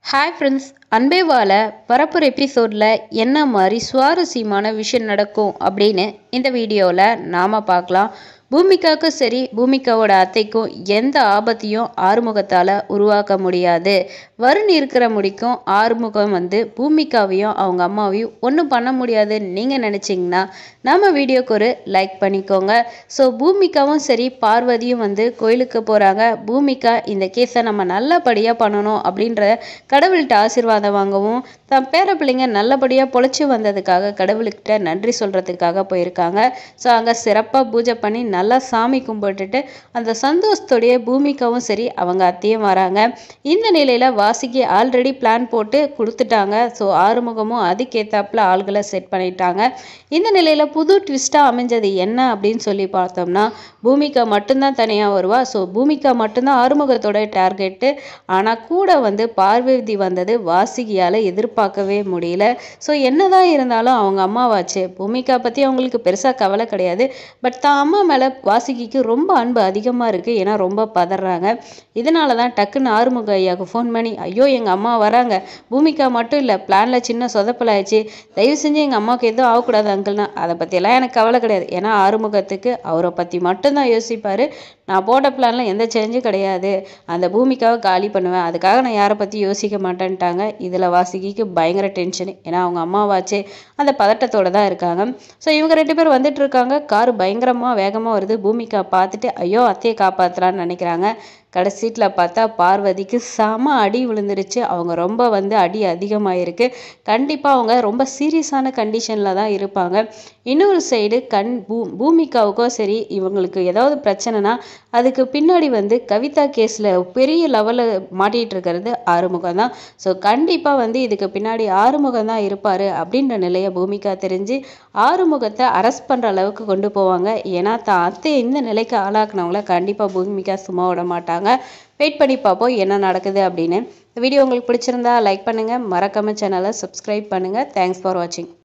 hi friends அன்பே வாழ வரப்போகிற எபிசோடில் என்ன மாதிரி சுவாரஸ்யமான விஷயம் நடக்கும் அப்படின்னு இந்த வீடியோவில் நாம் பார்க்கலாம் பூமிகாவுக்கும் சரி பூமிகாவோட அத்தைக்கும் எந்த ஆபத்தையும் ஆறுமுகத்தால் உருவாக்க முடியாது வருண் இருக்கிற முடிக்கும் ஆறுமுகம் வந்து பூமிகாவையும் அவங்க அம்மாவையும் ஒன்றும் பண்ண முடியாதுன்னு நீங்கள் நினச்சிங்கன்னா நம்ம வீடியோக்கு ஒரு லைக் பண்ணிக்கோங்க ஸோ பூமிகாவும் சரி பார்வதியும் வந்து கோயிலுக்கு போகிறாங்க பூமிகா இந்த கேஸை நம்ம நல்லபடியாக பண்ணணும் அப்படின்ற கடவுள்கிட்ட ஆசீர்வாதம் வாங்கவும் தன் பேர பிள்ளைங்க நல்லபடியாக பொழைச்சி வந்ததுக்காக கடவுள்கிட்ட நன்றி சொல்கிறதுக்காக போயிருக்காங்க ஸோ அங்கே சிறப்பாக பூஜை பண்ணி நல்லா சாமி கும்பிட்டுட்டு அந்த சந்தோஷத்தோடைய பூமிக்காவும் சரி அவங்க அத்தையும் வராங்க இந்த நிலையில் வாசிக்கு ஆல்ரெடி பிளான் போட்டு கொடுத்துட்டாங்க ஸோ ஆறுமுகமும் அதுக்கேற்றாப்புல ஆள்களை செட் பண்ணிட்டாங்க இந்த நிலையில் புது ட்விஸ்ட்டாக அமைஞ்சது என்ன அப்படின்னு சொல்லி பார்த்தோம்னா பூமிகா மட்டும்தான் தனியாக வருவா ஸோ பூமிகா மட்டும்தான் ஆறுமுகத்தோட டார்கெட்டு ஆனால் கூட வந்து பார்வதி வந்தது வாசிகியால் எதிர்பார்க்கவே முடியல ஸோ என்னதான் இருந்தாலும் அவங்க அம்மாவாச்சு பூமிகா பற்றி அவங்களுக்கு பெருசாக கவலை கிடையாது பட் தான் அம்மா மேலே வாசுகிக்கு ரொம்ப அன்பு அதிகமாக இருக்குது ஏன்னா ரொம்ப பதறாங்க இதனால தான் டக்குன்னு ஆறுமுக ஐயாவுக்கு ஃபோன் பண்ணி ஐயோ எங்கள் அம்மா வராங்க பூமிகா மட்டும் இல்லை பிளானில் சின்ன சொதப்பல் ஆயிடுச்சு தயவு செஞ்சு எங்கள் அம்மாவுக்கு எதுவும் ஆகக்கூடாது அங்கிள்னா அதை பற்றியெல்லாம் எனக்கு கவலை கிடையாது ஏன்னா ஆறுமுகத்துக்கு அவரை பற்றி மட்டும்தான் யோசிப்பார் நான் போட்ட பிளானில் எந்த சேஞ்சும் கிடையாது அந்த பூமிக்காவை காலி பண்ணுவேன் அதுக்காக நான் யாரை பற்றி யோசிக்க மாட்டேன்ட்டாங்க இதில் வாசுகிக்கு பயங்கர டென்ஷன் ஏன்னா அவங்க அம்மாவாச்சே அந்த பதட்டத்தோடு தான் இருக்காங்க ஸோ இவங்க ரெண்டு பேர் வந்துட்டு இருக்காங்க கார் பயங்கரமாக வேகமாக வருது பூமிகா பார்த்துட்டு ஐயோ அத்தையை காப்பாற்றலான்னு நினைக்கிறாங்க கடைசீட்டில் பார்த்தா பார்வதிக்கு செம அடி விழுந்துருச்சு அவங்க ரொம்ப வந்து அடி அதிகமாகிருக்கு கண்டிப்பாக அவங்க ரொம்ப சீரியஸான கண்டிஷனில் தான் இருப்பாங்க இன்னொரு சைடு கண் பூ பூமிகாவுக்கோ சரி இவங்களுக்கு ஏதாவது பிரச்சனைனா அதுக்கு பின்னாடி வந்து கவிதா கேஸில் பெரிய லெவலில் மாட்டிகிட்டு இருக்கிறது ஆறுமுகம் தான் ஸோ கண்டிப்பாக வந்து இதுக்கு பின்னாடி ஆறுமுகம் தான் இருப்பார் அப்படின்ற நிலையை பூமிகா தெரிஞ்சு ஆறுமுகத்தை அரெஸ்ட் பண்ணுற அளவுக்கு கொண்டு போவாங்க ஏன்னா தான் அத்தை இந்த நிலைக்கு ஆளாக்குனவங்கள கண்டிப்பாக பூமிகா சும்மா விட மாட்டாங்க வெயிட் பண்ணி பார்ப்போம் என்ன நடக்குது அப்படின்னு இந்த வீடியோ உங்களுக்கு பிடிச்சிருந்தா லைக் பண்ணுங்கள் மறக்காம சேனலை சப்ஸ்கிரைப் பண்ணுங்கள் தேங்க்ஸ் ஃபார் வாட்சிங்